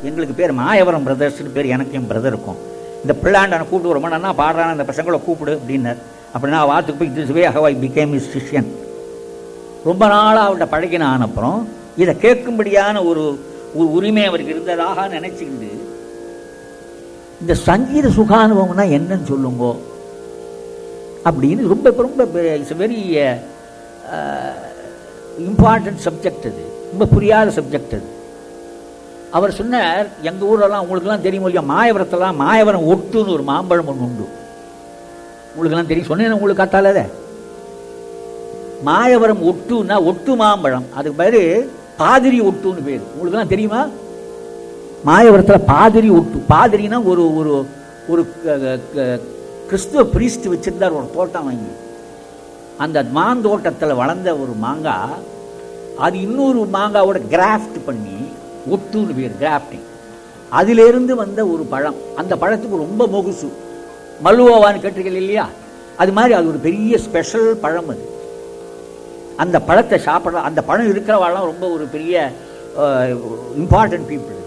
எங்களுக்கு பேர் மாயவரம் பிரதர்ஸ்னு பேர் எனக்கு என் பிரதருக்கும் இந்த பிள்ளாண்டனை கூப்பிட்டு ரொம்ப நல்லா பாடுறான அந்த பசங்களை கூப்பிடு அப்படின்னார் அப்படி நான் வாத்துக்கு போய் this way how I became his சிஷ்யன் ரொம்ப நாளாக அவர்கிட்ட பழகின ஆன அப்புறம் இதை கேட்கும்படியான ஒரு ஒரு உரிமை அவருக்கு இருந்ததாக நினைச்சுக்கிட்டு இந்த சங்கீத சுகானுபவம்னா என்னன்னு சொல்லுங்கோ அப்படின்னு ரொம்ப ரொம்ப இட்ஸ் வெரி இம்பார்ட்டன்ட் சப்ஜெக்ட் அது ரொம்ப புரியாத சப்ஜெக்ட் அது அவர் சொன்னார் எங்கள் ஊரெல்லாம் உங்களுக்கெல்லாம் தெரியும் இல்லையா மாயவரத்தெல்லாம் மாயவரம் ஒட்டுன்னு ஒரு மாம்பழம் ஒன்று உண்டு உங்களுக்கெல்லாம் தெரியும் சொன்னேன் உங்களுக்கு காத்தால அதை மாயவரம் ஒட்டுன்னா ஒட்டு மாம்பழம் அதுக்கு பேரு பாதிரி ஒட்டுன்னு பேர் உங்களுக்கெல்லாம் தெரியுமா மாயவரத்தில் பாதிரி ஒட்டு பாதிரினா ஒரு ஒரு ஒரு க- க- கிறிஸ்துவ பிரீஸ்ட் வச்சிருந்தார் ஒரு தோட்டம் வாங்கி அந்த மாந்தோட்டத்தில் வளர்ந்த ஒரு மாங்காய் அது இன்னொரு மாங்காவோட கிராஃப்ட் பண்ணி ஒட்டுன்னு பேர் கிராஃப்டிங் அதிலிருந்து வந்த ஒரு பழம் அந்த பழத்துக்கு ரொம்ப மொகுசு மல்லுவான்னு கேட்டிருக்கீங்க இல்லையா அது மாதிரி அது ஒரு பெரிய ஸ்பெஷல் பழம் அது அந்த பழத்தை சாப்பிட அந்த பழம் இருக்கிறவாள்லாம் ரொம்ப ஒரு பெரிய இம்பார்ட்டன்ட் பீப்புள்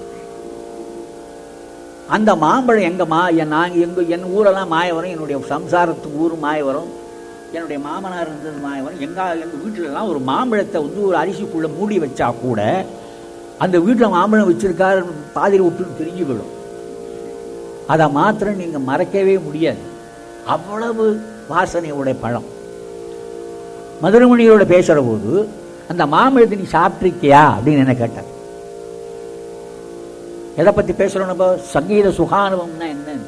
அந்த மாம்பழம் எங்க மா என் நாங்கள் எங்க என் ஊரெல்லாம் மாயவரம் என்னுடைய சம்சாரத்துக்கு ஊர் மாயவரம் என்னுடைய மாமனார் இருந்தது மாயவரம் எங்க எங்கள் வீட்டிலலாம் ஒரு மாம்பழத்தை வந்து ஒரு அரிசிக்குள்ளே மூடி வச்சா கூட அந்த வீட்டில் மாம்பழம் வச்சிருக்காரு பாதிரி விட்டுன்னு பிரிஞ்சு போயிடும் அதை மாத்திரம் நீங்கள் மறக்கவே முடியாது அவ்வளவு வாசனையோட பழம் மதுரமணியோட பேசுகிற போது அந்த மாம்பழத்தை நீ சாப்பிட்ருக்கியா அப்படின்னு என்ன கேட்டார் எதை பற்றி பேசுகிறோம் நம்ம சங்கீத சுகானுபவம்னா என்னன்னு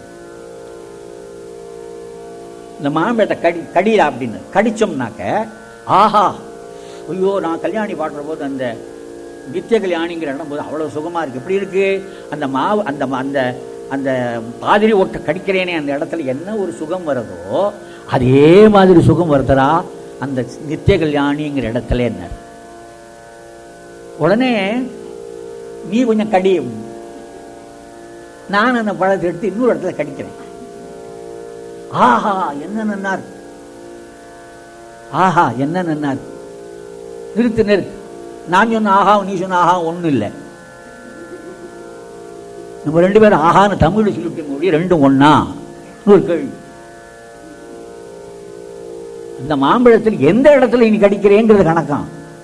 இந்த மாம்பழத்தை கடி கடிடா அப்படின்னு கடிச்சோம்னாக்க ஆஹா ஐயோ நான் கல்யாணி பாடுற போது அந்த நித்திய கல்யாணிங்கிற இடம் போது அவ்வளோ சுகமாக இருக்குது எப்படி இருக்கு அந்த மாவு அந்த அந்த அந்த பாதிரி ஒட்டை கடிக்கிறேனே அந்த இடத்துல என்ன ஒரு சுகம் வருதோ அதே மாதிரி சுகம் வருதரா அந்த நித்திய கல்யாணிங்கிற இடத்துல என்ன உடனே நீ கொஞ்சம் கடி நான் அந்த பழத்தை எடுத்து இன்னொரு இடத்துல கடிக்கிறேன் ஆஹா என்ன நன்னார் ஆஹா என்ன நன்னார் நிறுத்து நிறுத்து நான் சொன்ன ஆஹா நீ சொன்ன ஆஹா ஒன்றும் இல்லை நம்ம ரெண்டு பேரும் ஆஹான்னு தமிழ் சொல்லிட்டு மொழி ரெண்டும் ஒண்ணா ஒரு கேள்வி இந்த மாம்பழத்தில் எந்த இடத்துல நீ கடிக்கிறேங்கிறது கணக்காம்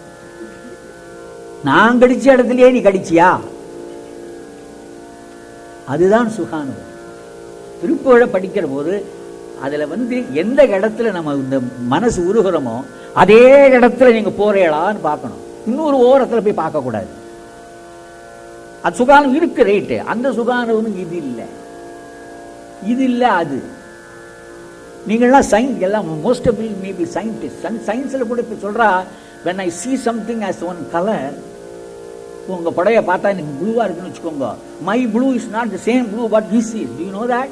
நான் கடிச்ச இடத்துலயே நீ கடிச்சியா அதுதான் சுகானுபவம் திருப்புகழை படிக்கிற போது அதுல வந்து எந்த இடத்துல நம்ம இந்த மனசு உருகிறோமோ அதே இடத்துல நீங்க போறீங்களான்னு பார்க்கணும் இன்னொரு ஓரத்துல போய் பார்க்க கூடாது அது சுகானம் இருக்கு ரைட்டு அந்த சுகானம் இது இல்லை இது இல்லை அது நீங்கள்லாம் சயின்ஸ் எல்லாம் மோஸ்ட் ஆஃப் மேபி சயின்டிஸ்ட் சயின்ஸில் கூட இப்போ சொல்றா when I see something as one colour உங்க படைய பார்த்தா எனக்கு ப்ளூவா இருக்குன்னு வச்சுக்கோங்க my blue is not the same blue but his is do you know that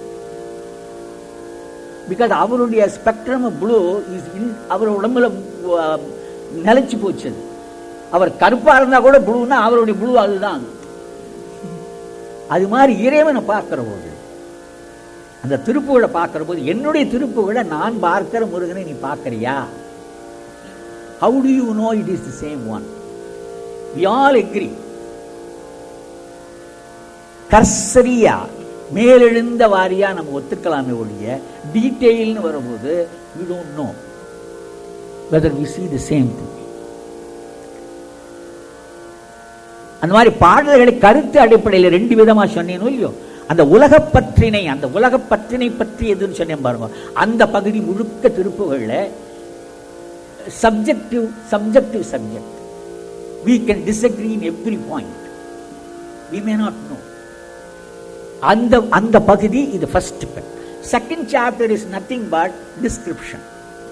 because அவருடைய ஸ்பெக்ட்ரம் ப்ளூ இஸ் இன் அவர் உடம்புல அஹ், நிலைச்சு போச்சு அது. அவர் கருப்பா இருந்தா கூட ப்ளூனா அவருடைய ப்ளூ அதுதான் அது மாதிரி இறைவனை பார்க்கிற போது அந்த திருப்புகளை பார்க்கிற போது என்னுடைய திருப்புகளை நான் பார்க்கிற முருகனை நீ பார்க்கறியா how do you know it is the same one we all agree கர்சரியா மேலெழுந்த வாரியா நம்ம ஒத்துக்கலாமே ஒழிய டீட்டெயில்னு வரும்போது we don't know whether we see the same thing அந்த மாதிரி பாடல்களை கருத்து அடிப்படையில் ரெண்டு விதமா சொன்னேனோ இல்லையோ அந்த உலகப் பற்றினை அந்த உலகப் பற்றினை பற்றி எதுன்னு சொன்னேன் பாருங்க அந்த பகுதி முழுக்க திருப்புகள்ல subjective subjective subject we can disagree in every point we may not know அந்த அந்த பகுதி இது first second chapter is nothing but description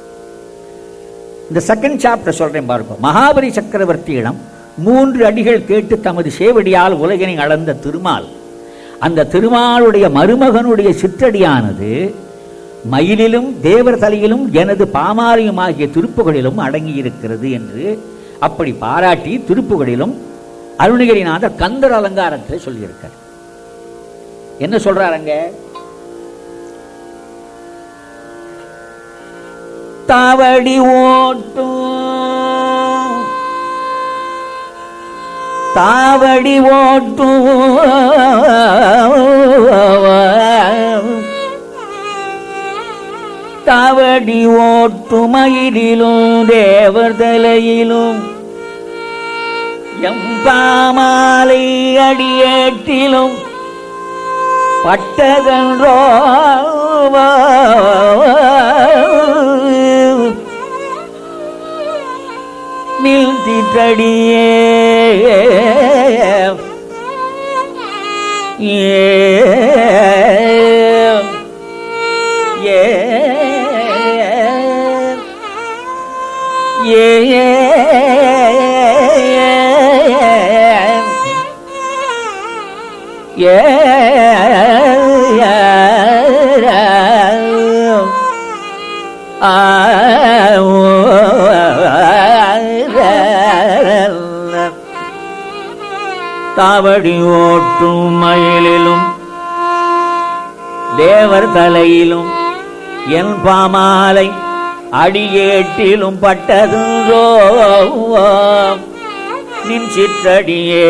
இந்த செகண்ட் சாப்டர் சொல்றேன் பாருங்க மகாபலி சக்கரவர்த்தியிடம் மூன்று அடிகள் கேட்டு தமது சேவடியால் உலகினை அளந்த திருமால் அந்த திருமாலுடைய மருமகனுடைய சிற்றடியானது மயிலிலும் தேவர் தலையிலும் எனது பாமாரியுமாகிய திருப்புகளிலும் அடங்கி இருக்கிறது என்று அப்படி பாராட்டி திருப்புகளிலும் அருணகிரிநாதர் கந்தர் அலங்காரத்தில் சொல்லியிருக்கார் என்ன சொல்றாருங்க தவடி ஓட்டும் தாவடி ஓட்டும் தாவடி ஓட்டுமயிலும் தேவர் தலையிலும் எம்பாமாலை அடியேட்டிலும் பட்டதன்றோ நில்திட்டடியே ஏ ஏ ஏ ஏ தாவடி ஓட்டும் மயிலிலும் தேவர் தலையிலும் என் பாமாலை அடியேட்டிலும் பட்டதுரோ நின் சிற்றடியே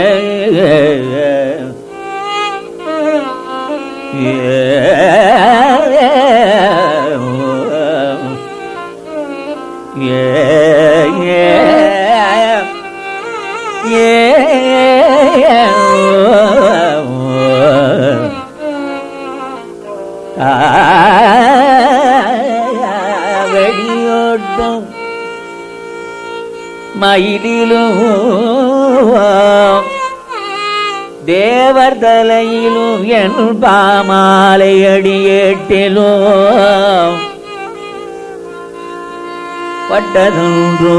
வெடியோட்டும் மயிலிலும் தேவர் தலையிலும் என் பாமாலை அடியேட்டிலும் பட்டதுன்றோ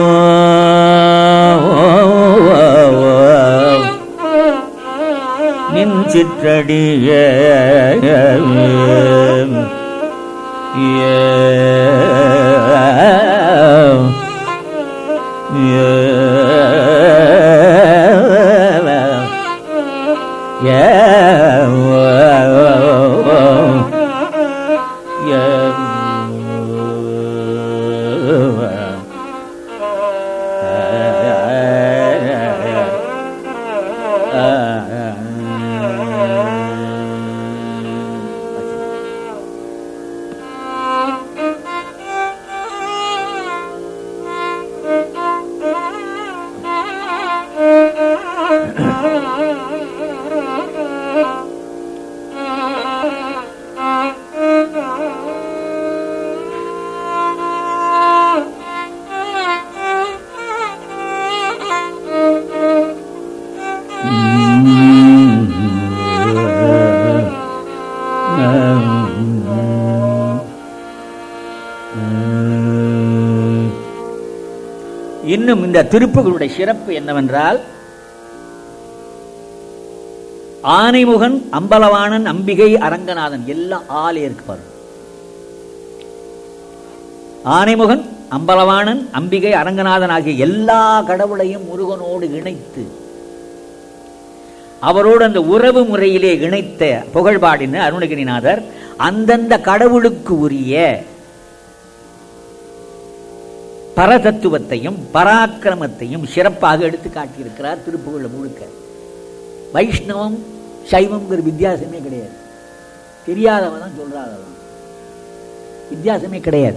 நின் சிற்றடிய இன்னும் இந்த திருப்புகளுடைய சிறப்பு என்னவென்றால் ஆனைமுகன் அம்பலவாணன் அம்பிகை அரங்கநாதன் எல்லாம் ஆளே இருக்கு பாரு ஆனைமுகன் அம்பலவாணன் அம்பிகை அரங்கநாதன் ஆகிய எல்லா கடவுளையும் முருகனோடு இணைத்து அவரோடு அந்த உறவு முறையிலே இணைத்த புகழ்பாடின அருணகிரிநாதர் அந்தந்த கடவுளுக்கு உரிய பரதத்துவத்தையும் பராக்கிரமத்தையும் சிறப்பாக எடுத்து காட்டியிருக்கிறார் திருப்புகழ முழுக்க வைஷ்ணவம் சைவம்ங்கிற வித்தியாசமே கிடையாது தெரியாதவன் தான் சொல்றாதவன் வித்தியாசமே கிடையாது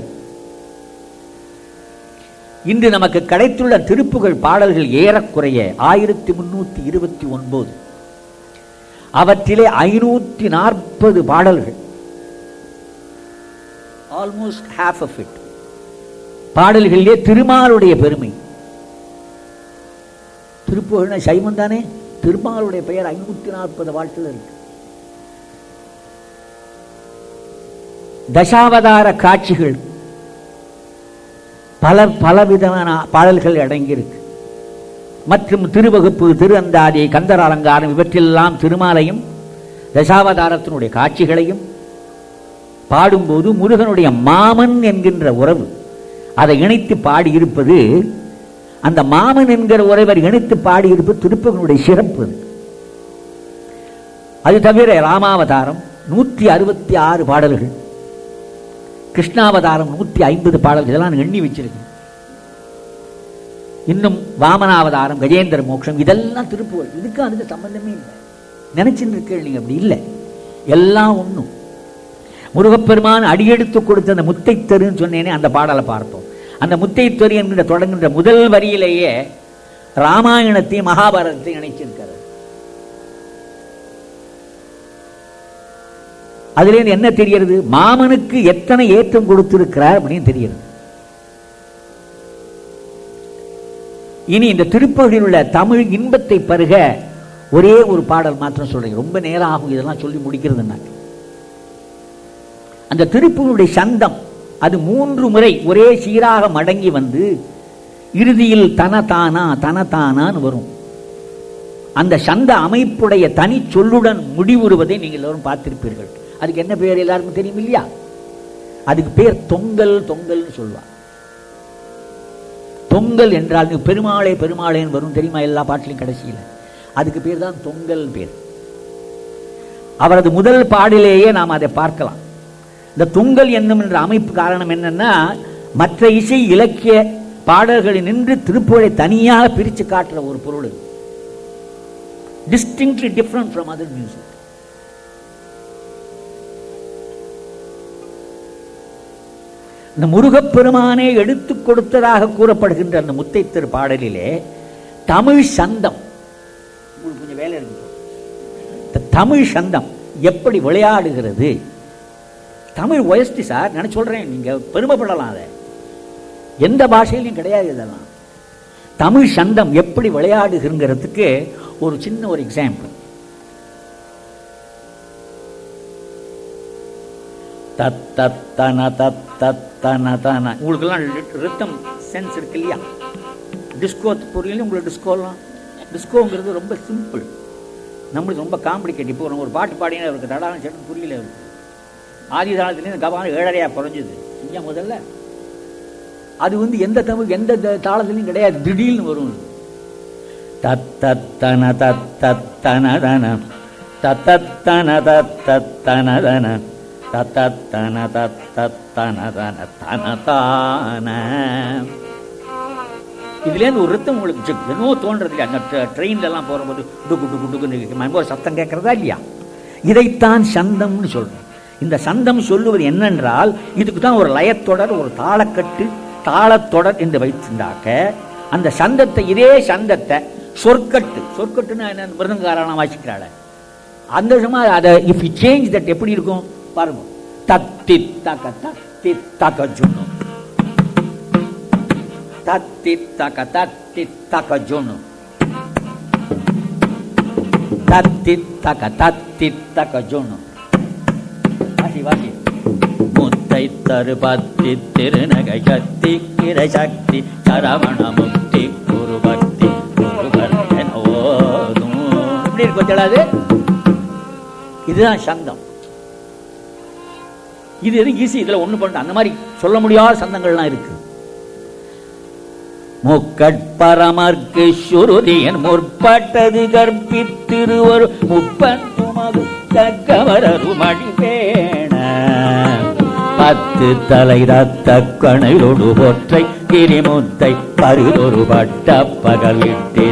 இன்று நமக்கு கிடைத்துள்ள திருப்புகழ் பாடல்கள் ஏறக்குறைய ஆயிரத்தி முன்னூத்தி இருபத்தி ஒன்பது அவற்றிலே ஐநூற்றி நாற்பது பாடல்கள் ஆல்மோஸ்ட் ஹாஃப் ஆஃப் இட் பாடல்களிலே திருமாலுடைய பெருமை திருப்புகழ்னா சைவம் தானே திருமாலுடைய பெயர் ஐநூத்தி நாற்பது வாழ்த்துல இருக்கு தசாவதார காட்சிகள் பல பலவிதமான பாடல்கள் அடங்கியிருக்கு மற்றும் திருவகுப்பு திரு அந்தாதி கந்தர் அலங்காரம் இவற்றெல்லாம் திருமாலையும் தசாவதாரத்தினுடைய காட்சிகளையும் பாடும்போது முருகனுடைய மாமன் என்கின்ற உறவு அதை இணைத்து பாடியிருப்பது அந்த மாமன் என்கிற உறவர் இணைத்து பாடியிருப்பது திருப்பகனுடைய சிறப்பு அது. அது தவிர ராமாவதாரம் நூற்றி அறுபத்தி ஆறு பாடல்கள் கிருஷ்ணாவதாரம் நூற்றி ஐம்பது பாடல்கள் இதெல்லாம் நான் எண்ணி வச்சிருக்கேன் இன்னும் வாமனாவதாரம் கஜேந்திர மோட்சம் இதெல்லாம் திருப்புகழ் இதுக்கு அதுக்கு சம்பந்தமே இல்லை நினைச்சுட்டு இருக்கீங்க நீங்க அப்படி இல்லை எல்லாம் ஒண்ணும் முருகப்பெருமான் அடியெடுத்து கொடுத்த அந்த முத்தைத்தருன்னு சொன்னேனே அந்த பாடலை பார்ப்போம் அந்த முத்தைத்தரு என்கிற தொடங்குகின்ற முதல் வரியிலேயே ராமாயணத்தையும் மகாபாரதத்தையும் இணைச்சிருக்கிறார் அதுல இருந்து என்ன தெரிகிறது மாமனுக்கு எத்தனை ஏற்றம் கொடுத்திருக்கிறார் அப்படின்னு தெரிகிறது இனி இந்த திருப்பதியில் உள்ள தமிழ் இன்பத்தை பருக ஒரே ஒரு பாடல் மாத்திரம் சொல்றேன் ரொம்ப நேரம் ஆகும் இதெல்லாம் சொல்லி முடிக்கிறதுனா அந்த திருப்பூருடைய சந்தம் அது மூன்று முறை ஒரே சீராக மடங்கி வந்து இறுதியில் தனதானா தனதானான்னு வரும் அந்த சந்த அமைப்புடைய தனி சொல்லுடன் முடிவுறுவதை நீங்கள் எல்லோரும் பார்த்திருப்பீர்கள் அதுக்கு என்ன பேர் எல்லாருக்கும் தெரியும் இல்லையா அதுக்கு பேர் தொங்கல் தொங்கல்னு சொல்லுவார் தொங்கல் என்றால் நீ பெருமாளே பெருமாளேன்னு வரும் தெரியுமா எல்லா பாட்டிலையும் கடைசியில் அதுக்கு பேர் தான் தொங்கல் பேர் அவரது முதல் பாடிலேயே நாம் அதை பார்க்கலாம் இந்த தொங்கல் என்னும் என்ற அமைப்பு காரணம் என்னன்னா மற்ற இசை இலக்கிய பாடல்களில் நின்று திருப்புகழை தனியாக பிரித்து காட்டுற ஒரு பொருள் இது distinctly different from other music இந்த முருகப்பெருமானே எடுத்துக் கொடுத்ததாக கூறப்படுகின்ற அந்த முத்தைத்தர் பாடலிலே தமிழ் சந்தம் உங்களுக்கு கொஞ்சம் வேலை இருக்கு இந்த தமிழ் சந்தம் எப்படி விளையாடுகிறது தமிழ் ஒயஸ்டி சார் நான் சொல்றேன் நீங்க பெருமைப்படலாம் அதை எந்த பாஷையிலையும் கிடையாது இதெல்லாம் தமிழ் சந்தம் எப்படி விளையாடுகிறதுக்கு ஒரு சின்ன ஒரு எக்ஸாம்பிள் தத்தன தத்தன தன உங்களுக்கெல்லாம் ரித்தம் சென்ஸ் இருக்கு இல்லையா டிஸ்கோ புரியல உங்களுக்கு டிஸ்கோலாம் டிஸ்கோங்கிறது ரொம்ப சிம்பிள் நம்மளுக்கு ரொம்ப காம்ப்ளிகேட் இப்போ ஒரு பாட்டு பாடினா இருக்கு தடான சேர்த்து புரியல இருக்கு ஆதி தாளத்துலேருந்து கபாலம் ஏழரையா குறைஞ்சது இங்கே முதல்ல அது வந்து எந்த தமிழ் எந்த த- தாளத்துலையும் கிடையாது திடீர்னு வரும் இது. தத்தத்தன தத்தத்தன தன தத்தத்தன தத்தத்தன தன தத்தத்தன தத்தத்தன தன தன தான இதுலேருந்து ஒரு ரத்தம் உங்களுக்கு ஜிக் என்னவோ தோன்றது இல்லையா அந்த ட்ரெயின்ல எல்லாம் போகும்போது டுக்கு டுக்கு டுக்குன்னு ஒரு சத்தம் கேட்கறதா இல்லையா இதைத்தான் சந்தம்னு சொல்றேன் இந்த சந்தம் சொல்லுவது என்னென்றால் இதுக்கு தான் ஒரு லயத்தொடர் ஒரு தாளக்கட்டு தாளத்தொடர் என்று வைத்திருந்தாக்க அந்த சந்தத்தை இதே சந்தத்தை சொற்கட்டு சொற்கட்டுன்னா என்ன மிருதங்காரணம் வாசிக்கிறாள் அந்த விஷயமா அதை இஃப் யூ சேஞ்ச் தட் எப்படி இருக்கும் பாருங்க தத்தி தக்க தத்தி தக்க ஜுன்னு தத்தி தக்க தத்தி தக்க ஜுன்னு தத்தி தக்க தத்தி தக்க ஜுன்னு வாசி வாசி முத்தை தரு பத்தி திருநகை சக்தி கிரை சக்தி சரவண முக்தி குரு பக்தி குரு ஓதும் எப்படி இருக்கு பார்த்தீங்களா அது இதுதான் சந்தம் இது எதுவும் ஈஸி இதுல ஒண்ணு பண்ண அந்த மாதிரி சொல்ல முடியாத சந்தங்கள்லாம் இருக்கு முக்கட்பரமர்க்கு சுருதியன் முற்பட்டது கற்பித்திருவர் முப்பத்துமது தக்கவரருமணி பேண பத்து தலை ரத்த கணையொடு ஒற்றை கிரிமுத்தை பருதொரு பட்ட பகலிட்டு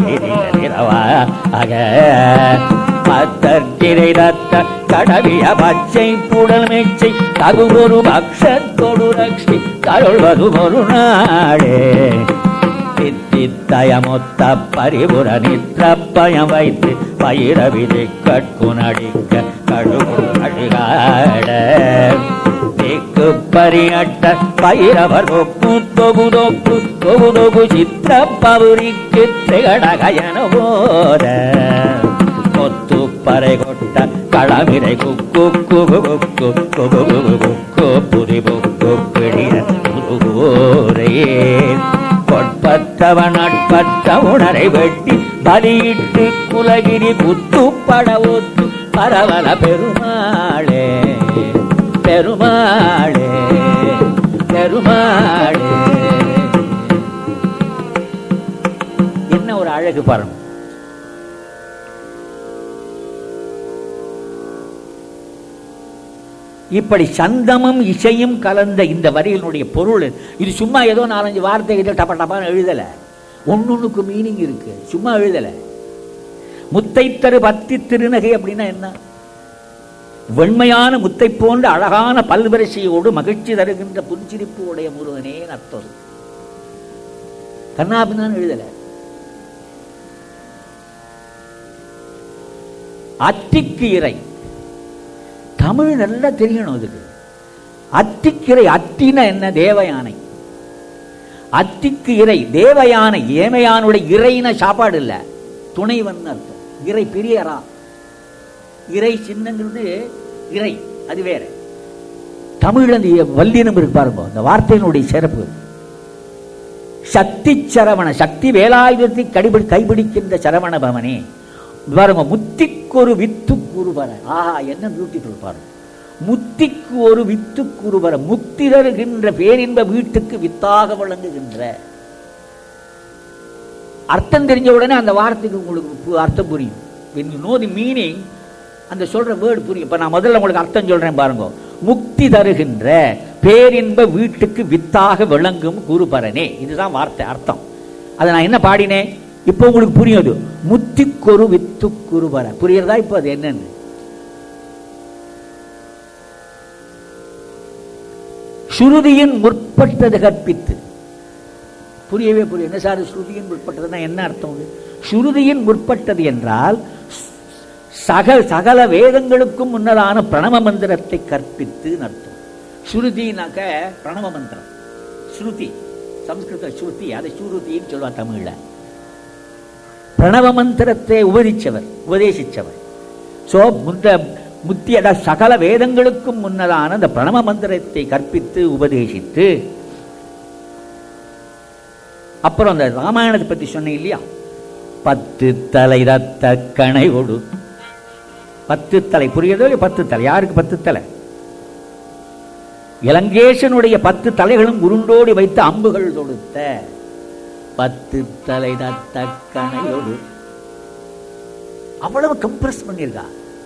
அக மத்தற்கிரை ரத்த கடவிய பச்சை புடல் மெச்சை தகுவொரு பக்ஷத்தொடு ரக்ஷி தருள்வது ஒரு நாளே தித்தித்தயமொத்த பரிபுர நித்திரப்பயம் வைத்து பயிரவிதை கட்குனடிக்க கழுகு அழுகாட திக்கு பரியட்ட பயிரவர் கொப்பு தொகு தொப்பு தொகு தொகு சித்திர பவுரிக்கு திகடகயன போத கொத்து பறை கொட்ட களமிரை குக்கு குகு குக்கு குகு குகு குக்கு புரி புக்கு பிடிய குருகோரே கொட்பற்றவன் அட்பற்ற உணரை வெட்டி பலியிட்டு குலகிரி குத்து பட ஒத்து பரவல பெருமாளே பெருமாளே பெருமாளே என்ன ஒரு அழகு பாருங்க இப்படி சந்தமும் இசையும் கலந்த இந்த வரியினுடைய பொருள் இது சும்மா ஏதோ நாலஞ்சு வார்த்தைகிட்ட டப்ப டப்பான்னு எழுதல ஒன்னொன்னுக்கு மீனிங் இருக்கு சும்மா எழுதல முத்தை தரு பத்தி திருநகை அப்படின்னா என்ன வெண்மையான முத்தை போன்ற அழகான பல்வரிசையோடு மகிழ்ச்சி தருகின்ற புன்சிரிப்பு உடைய முருகனே அர்த்தம் கண்ணாபின்னு எழுதல அத்திக்கு இறை தமிழ் நல்லா தெரியணும் இதுக்கு அத்திக்கிரை அத்தின என்ன தேவயானை அத்திக்கு இறை தேவயானை ஏமையானுடைய இறைன சாப்பாடு இல்ல துணைவன் அர்த்தம் இறை பெரியரா இறை சின்னங்கிறது இறை அது வேற தமிழ் அந்த வல்லினம் இருக்கு பாருங்க அந்த வார்த்தையினுடைய சிறப்பு சக்தி சரவண சக்தி வேலாயுதத்தை கடிபிடி கைபிடிக்கின்ற சரவண பவனே பாருங்க முத்திக்கொரு வித்து குருவர ஆஹா என்ன பியூட்டிஃபுல் பாருங்க முத்திக்கு ஒரு வித்து குருவர முக்தி தருகின்ற பேரின்ப வீட்டுக்கு வித்தாக விளங்குகின்ற அர்த்தம் தெரிஞ்ச உடனே அந்த வார்த்தைக்கு உங்களுக்கு பு- அர்த்தம் புரியும் when you know the meaning அந்த சொல்ற வேர்டு புரியும் இப்ப நான் முதல்ல உங்களுக்கு அர்த்தம் சொல்றேன் பாருங்க முக்தி தருகின்ற பேரின்ப வீட்டுக்கு வித்தாக விளங்கும் குருபரனே இதுதான் வார்த்தை அர்த்தம் அதை நான் என்ன பாடினேன் இப்போ உங்களுக்கு புரியும் அது முத்திக்கொரு வித்து குருபர புரியுறதா இப்போ அது என்னன்னு சுருதியின் முற்பட்டது கற்பித்து புரியவே புரிய என்ன சார் ஸ்ருதியின் முற்பட்டதுன்னா என்ன அர்த்தம் அது? ஸ்ருதியின் முற்பட்டது என்றால் சகல சகல வேதங்களுக்கும் முன்னதான பிரணவ மந்திரத்தை கற்பித்து அர்த்தம் ஸ்ருதினாக்க பிரணவ மந்திரம் ஸ்ருதி சம்ஸ்கிருத ஸ்ருதி அதை ஸ்ருதின்னு சொல்லுவா தமிழ்ல பிரணவ மந்திரத்தை உபதிச்சவர் உபதேசிச்சவர் சோ முந்த முத்தி அதாவது சகல வேதங்களுக்கும் முன்னதான அந்த பிரணவ மந்திரத்தை கற்பித்து உபதேசித்து அப்புறம் அந்த ராமாயணத்தை பத்தி சொன்னேன் இல்லையா பத்து தலை ரத்த கணை ஒடு பத்து தலை புரியுதோ இல்லையா பத்து தலை யாருக்கு பத்து தலை இலங்கேசனுடைய பத்து தலைகளும் உருண்டோடி வைத்து அம்புகள் தொடுத்த பத்து தலை ரத்த கணையோடு அவ்வளவு கம்ப்ரஸ் பண்ணியிருக்கா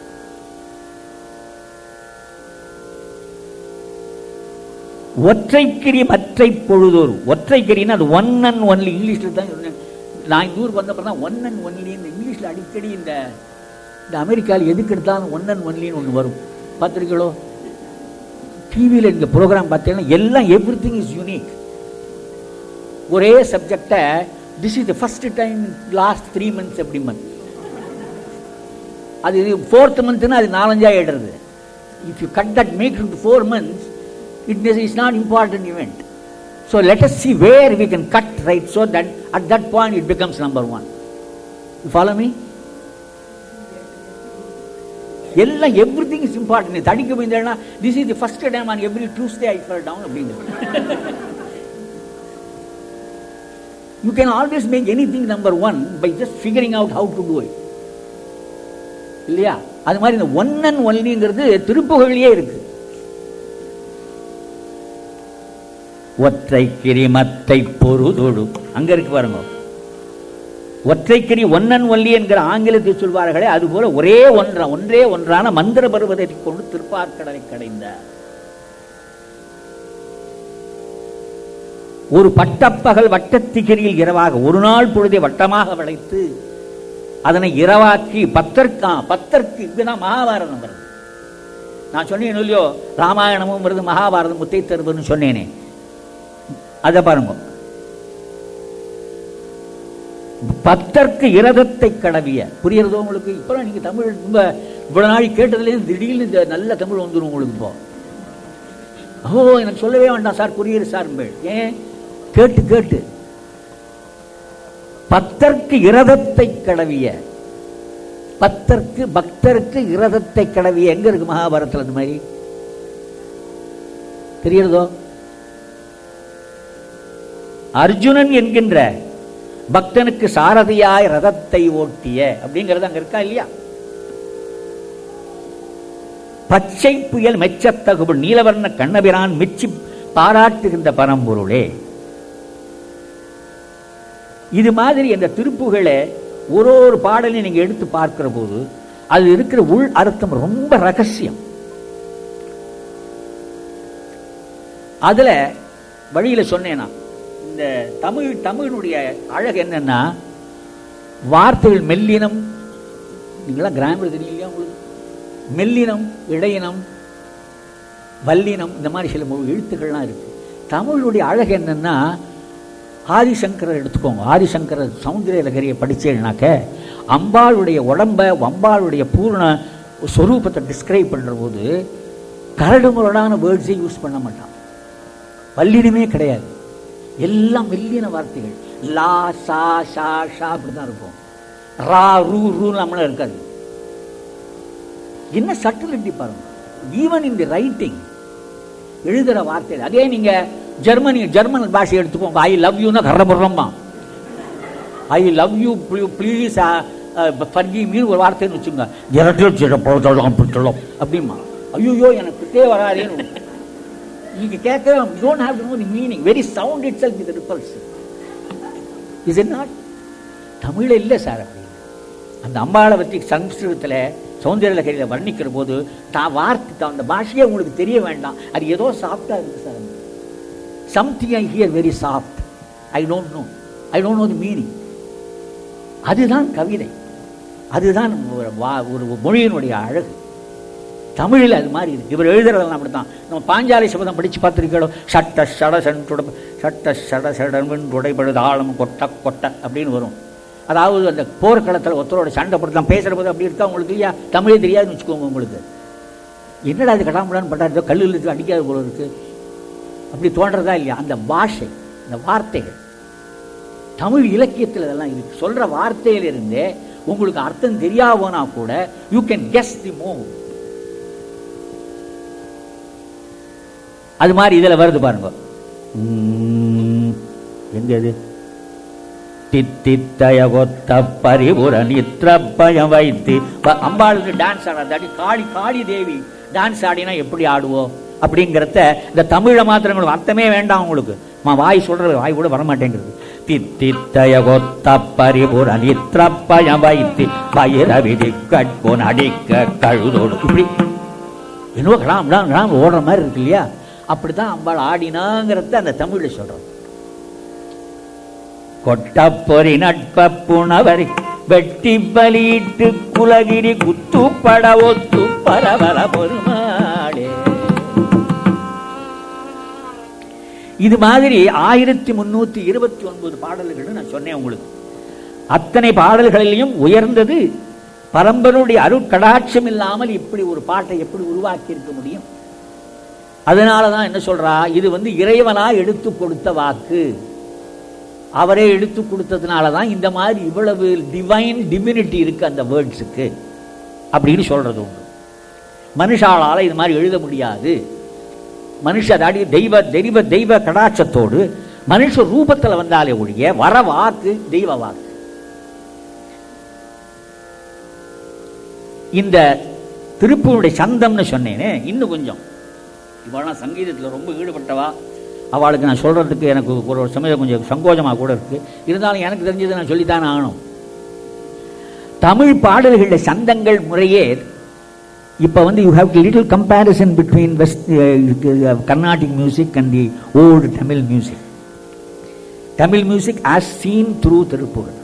ஒற்றைக்கிரி மற்றை பொழுதோறு ஒற்றைக்கிரின்னா அது ஒன் அண்ட் ஒன்லி இங்கிலீஷில் தான் சொன்னேன் நான் இந்த ஊருக்கு வந்தப்பறம் தான் ஒன் அண்ட் ஒன்லி இந்த இங்கிலீஷில் அடிக்கடி இந்த இந்த அமெரிக்காவில் எதுக்கு எடுத்தாலும் ஒன் அண்ட் ஒன்லின்னு ஒன்று வரும் பார்த்துருக்கீங்களோ டிவியில் இந்த ப்ரோக்ராம் பார்த்தீங்கன்னா எல்லாம் எவ்ரி திங் இஸ் யூனிக் ஒரே சப்ஜெக்டை this is the first time last three months எப்படி மந்த் அது ஃபோர்த் மந்த்னா அது நாலஞ்சா எடுறது if you cut that make in four months it is not important event so let us see where we can cut right so that at that point it becomes number one follow me எல்லாம் everything is important தடிக்க போயிருந்தேன்னா this is the first time on every Tuesday I fell down அப்படின்னு you can always make anything number one by just figuring out how to do it இல்லையா அது மாதிரி இந்த one and ஒன்லிங்கிறது திருப்புகழியே இருக்கு ஒற்றைக்கிரி மத்தை பொருதொடு அங்க இருக்கு பாருங்க ஒற்றைக்கிரி ஒன்னன் ஒல்லி என்கிற ஆங்கிலத்தில் சொல்வார்களே அதுபோல ஒரே ஒன்றா ஒன்றே ஒன்றான மந்திர பருவத்தை கொண்டு திருப்பார்கடலை கடைந்தார் ஒரு பட்டப்பகல் வட்டத்திகிரியில் இரவாக ஒரு நாள் பொழுதை வட்டமாக வளைத்து அதனை இரவாக்கி பத்தர்க்கா பத்தர்க்கு இதுதான் மகாபாரதம் வருது நான் சொன்னேன் இல்லையோ ராமாயணமும் வருது மகாபாரதம் முத்தை தருவதுன்னு சொன்னேனே அதை பாருங்க பத்தர்க்கு இரதத்தை கடவிய புரியறதோ உங்களுக்கு இப்பெல்லாம் நீங்க தமிழ் ரொம்ப இவ்வளவு நாள் கேட்டதுலேருந்து திடீர்னு இந்த நல்ல தமிழ் வந்துடும் உங்களுக்கு இப்போ ஓ எனக்கு சொல்லவே வேண்டாம் சார் புரியுது சார் ஏன் கேட்டு கேட்டு பத்தர்க்கு இரதத்தை கடவிய பத்தர்க்கு பக்தருக்கு இரதத்தை கடவிய எங்க இருக்கு மகாபாரதத்தில் அந்த மாதிரி தெரியுறதோ அர்ஜுனன் என்கின்ற பக்தனுக்கு சாரதியாய் ரதத்தை ஓட்டிய அப்படிங்கிறது அங்க இருக்கா இல்லையா பச்சை புயல் மெச்சத்தகுபு நீலவர்ண கண்ணபிரான் மெச்சி பாராட்டுகின்ற பரம்பொருளே இது மாதிரி இந்த திருப்புகளை ஒரு ஒரு பாடலையும் நீங்க எடுத்து பார்க்கிற போது அது இருக்கிற உள் அர்த்தம் ரொம்ப ரகசியம் அதுல வழியில சொன்னேனா இந்த தமிழ் தமிழுடைய அழகு என்னன்னா வார்த்தைகள் மெல்லினம் நீங்களாம் கிராமர் தெரியலையா உங்களுக்கு மெல்லினம் இடையினம் வல்லினம் இந்த மாதிரி சில மொழி எழுத்துக்கள்லாம் இருக்கு தமிழுடைய அழகு என்னன்னா ஆதிசங்கரர் எடுத்துக்கோங்க ஆதிசங்கரர் சௌந்தரிய லகரியை படிச்சேன்னாக்க அம்பாளுடைய உடம்ப அம்பாளுடைய பூர்ண ஸ்வரூபத்தை டிஸ்கிரைப் பண்ணுற போது கரடு முரடான வேர்ட்ஸை யூஸ் பண்ண மாட்டான் வல்லினமே கிடையாது எல்லாம் மெல்லின வார்த்தைகள் லா சா ஷா ஷா அப்படி தான் இருக்கும் ரா ரூ ரூ நம்மளும் இருக்காது என்ன சட்டிலிட்டி பாருங்க ஈவன் இன் தி ரைட்டிங் எழுதுற வார்த்தைகள் அதே நீங்க ஜெர்மனி ஜெர்மன் பாஷை எடுத்துக்கோங்க ஐ லவ் யூனா கரபுரமா ஐ லவ் யூ ப்ளீஸ் பர்கி மீன் ஒரு வார்த்தைன்னு வச்சுங்க இரட்டில் சில பொழுதெல்லாம் பிடிக்கலாம் அப்படிமா ஐயோ எனக்கு கிட்டே வராதேன்னு நீங்க கேட்க you don't have to know the meaning very sound itself is repels is it not Tamil இல்லை சார் அப்படி அந்த அம்பாளை பற்றி சம்ஸ்கிருதத்தில் சௌந்தரிய லகரியில் வர்ணிக்கிற போது தான் வார்த்தை அந்த பாஷையே உங்களுக்கு தெரிய வேண்டாம் அது ஏதோ சாஃப்டாக இருக்குது sir something I hear very soft I don't know I don't know the meaning அதுதான் கவிதை அதுதான் ஒரு வா- ஒரு மொழியினுடைய அழகு தமிழில் அது மாதிரி இருக்கு இவர் எழுதுறதெல்லாம் அப்படித்தான் நம்ம பாஞ்சாலி சபதம் படிச்சு பார்த்துருக்கோம் சட்ட சட சென்றுட சட்ட சட சடன் உடைபடுது ஆழம் கொட்ட கொட்ட அப்படின்னு வரும் அதாவது அந்த போர்க்களத்தில் ஒருத்தரோட சண்டை போட்டு தான் பேசுகிற போது அப்படி இருக்கா உங்களுக்கு இல்லையா தமிழே தெரியாதுன்னு வச்சுக்கோங்க உங்களுக்கு என்னடா அது கடாமுடான்னு பட்டா ஏதோ கல்லில் இருக்கு அடிக்காத போல இருக்கு அப்படி தோன்றதா இல்லையா அந்த பாஷை அந்த வார்த்தைகள் தமிழ் இலக்கியத்தில் இதெல்லாம் இருக்கு சொல்ற வார்த்தையிலிருந்தே உங்களுக்கு அர்த்தம் தெரியா போனா கூட you can guess the move அது மாதிரி இதுல வருது பாருங்க உம், எங்க இது தித்தித்தய கொத்த பரிபுர நித்திரப்பயம் வைத்து ப- அம்பாளுக்கு டான்ஸ் ஆடாது காளி காளி தேவி டான்ஸ் ஆடினா எப்படி ஆடுவோம் அப்படிங்கிறத இந்த தமிழை மாத்திரம் அர்த்தமே வேண்டாம் உங்களுக்கு நான் வாய் சொல்ற வாய் கூட வரமாட்டேங்கிறது தித்தித்தய கொத்த பரிபுர நித்திரப்பயம் வைத்து பயிரவிதி கட்போன் அடிக்க கழுதோடு இப்படி என்னவோ கிராம் கிராம் கிராம் ஓடுற மாதிரி இருக்கு இல்லையா அப்படித்தான் அம்பாள் ஆடினாங்கிறத அந்த தமிழ்ல சொல்றோம் கொட்டப்பொறி நட்ப புணவரி வெட்டி பலியிட்டு குலகிரி குத்துப்பட ஒத்து பரவர பெருமாளே இது மாதிரி ஆயிரத்தி முன்னூத்தி இருபத்தி ஒன்பது பாடல்கள் நான் சொன்னேன் உங்களுக்கு அத்தனை பாடல்களிலையும் உயர்ந்தது பரம்பருடைய அருட்கடாட்சம் இல்லாமல் இப்படி ஒரு பாட்டை எப்படி உருவாக்கி இருக்க முடியும் அதனால தான் என்ன சொல்றா இது வந்து இறைவனா எடுத்து கொடுத்த வாக்கு அவரே எடுத்து கொடுத்ததுனால தான் இந்த மாதிரி இவ்வளவு டிவைன் டிவினிட்டி இருக்கு அந்த வேர்ட்ஸுக்கு அப்படின்னு சொல்றது உண்டு மனுஷாலால இது மாதிரி எழுத முடியாது மனுஷ அடி தெய்வ தெய்வ தெய்வ கடாட்சத்தோடு மனுஷ ரூபத்தில் வந்தாலே ஒழிய வர வாக்கு தெய்வ வாக்கு இந்த திருப்பூருடைய சந்தம்னு சொன்னேனே இன்னும் கொஞ்சம் இவெல்லாம் சங்கீதத்தில் ரொம்ப ஈடுபட்டவா அவளுக்கு நான் சொல்றதுக்கு எனக்கு ஒரு ஒரு சமயம் கொஞ்சம் சங்கோஜமாக கூட இருக்கு இருந்தாலும் எனக்கு தெரிஞ்சதை நான் சொல்லித்தானே ஆகணும் தமிழ் பாடல்களில் சந்தங்கள் முறையே இப்போ வந்து you have little comparison between west Carnatic music and the old Tamil music Tamil music as seen through Thiruppugazh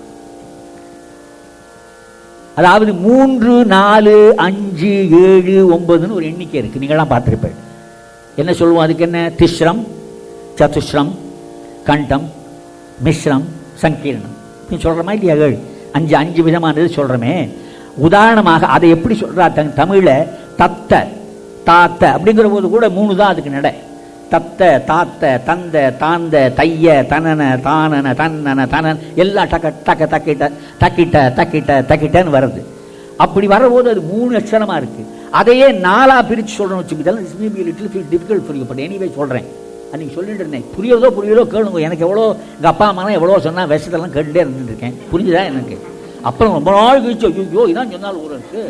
அதாவது மூன்று நாலு அஞ்சு ஏழு ஒன்பதுன்னு ஒரு எண்ணிக்கை இருக்கு நீங்களாம் பார்த்துருப்பேன் என்ன சொல்லுவோம் அதுக்கு என்ன திஸ்ரம் சதுஸ்ரம் கண்டம் மிஸ்ரம் சங்கீர்ணம் நீ சொல்கிறோமா இல்லையா ஏழு அஞ்சு அஞ்சு விதமானது சொல்கிறோமே உதாரணமாக அதை எப்படி சொல்றா தன் தமிழில் தத்த தாத்த அப்படிங்கிற போது கூட மூணு தான் அதுக்கு நடை தத்த தாத்த தந்த தாந்த தைய தனன தானன தன்னன தனன் எல்லாம் டக்க டக்க தக்கிட்ட தக்கிட்ட தக்கிட்ட தக்கிட்டன்னு வருது அப்படி வரபோது அது மூணு அக்ஷரமா இருக்கு அதையே நாலா பிரிச்சு சொல்றேன்னு வச்சுக்கோ இதெல்லாம் is maybe little feel difficult for you but anyway சொல்றேன் அன்னைக்கு சொல்லிட்டு இருந்தேன் புரியதோ புரியதோ கேளுங்க எனக்கு எவ்வளோ எங்கள் அப்பா அம்மாலாம் எவ்வளோ சொன்னா விஷயத்தெல்லாம் கேட்டுட்டே இருந்துட்டு இருக்கேன் புரிஞ்சுதா எனக்கு அப்புறம் ரொம்ப நாள் கழிச்சு ஐயோ இதான் சொன்னாலும் ஊர் இருக்கு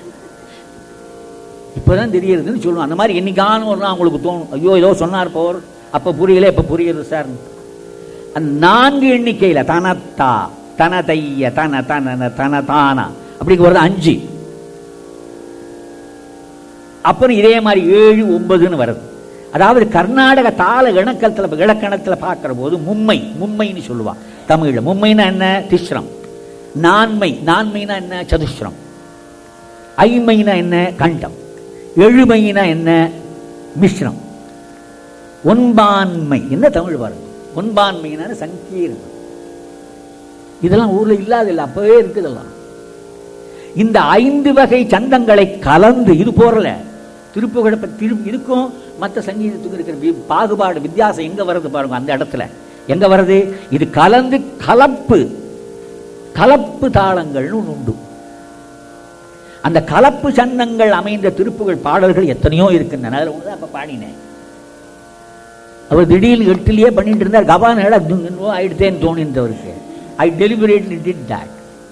இப்போதான் தெரியறதுன்னு சொல்லுவோம் அந்த மாதிரி என்னைக்கான ஒரு நாள் உங்களுக்கு தோணும் ஐயோ ஏதோ சொன்னார் போர் அப்போ புரியல இப்போ புரியுது சார் அந்த நான்கு எண்ணிக்கையில தனத்தா தன தைய தன தன தன தானா அப்படிங்கிறது அஞ்சு அப்புறம் இதே மாதிரி ஏழு ஒன்பதுன்னு வருது அதாவது கர்நாடக தாள இணக்கத்தில் இலக்கணத்தில் பார்க்கிற போது மும்மை மும்மைன்னு சொல்லுவா தமிழ்ல மும்மைனா என்ன திஸ்ரம் நான்மை நான்மைனா என்ன சதுஸ்ரம் ஐமைனா என்ன கண்டம் எழுமைனா என்ன மிஸ்ரம் ஒன்பான்மை என்ன தமிழ் பாருங்க ஒன்பான்மையினால சங்கீர்ணம் இதெல்லாம் ஊர்ல இல்லாத இல்லை அப்பவே இருக்குதெல்லாம் இந்த ஐந்து வகை சந்தங்களை கலந்து இது போறல திருப்புகழ திரு இதுக்கும் மற்ற சங்கீதத்துக்கும் இருக்கிற வி- பாகுபாடு வித்தியாசம் எங்க வருது பாருங்க அந்த இடத்துல எங்க வருது இது கலந்து கலப்பு கலப்பு தாளங்கள்னு ஒண்ணு உண்டு அந்த கலப்பு சந்தங்கள் அமைந்த திருப்புகழ் பாடல்கள் எத்தனையோ இருக்கின்றன அதுல ஒண்ணுதான் அப்ப பாடினேன் அவர் திடீர்னு எட்டுலயே பண்ணிட்டு இருந்தார் கபான என்னவோ ஆயிடுத்தேன்னு தோணின்றவருக்கு ஐ டெலிபரேட்லி டிட் தட்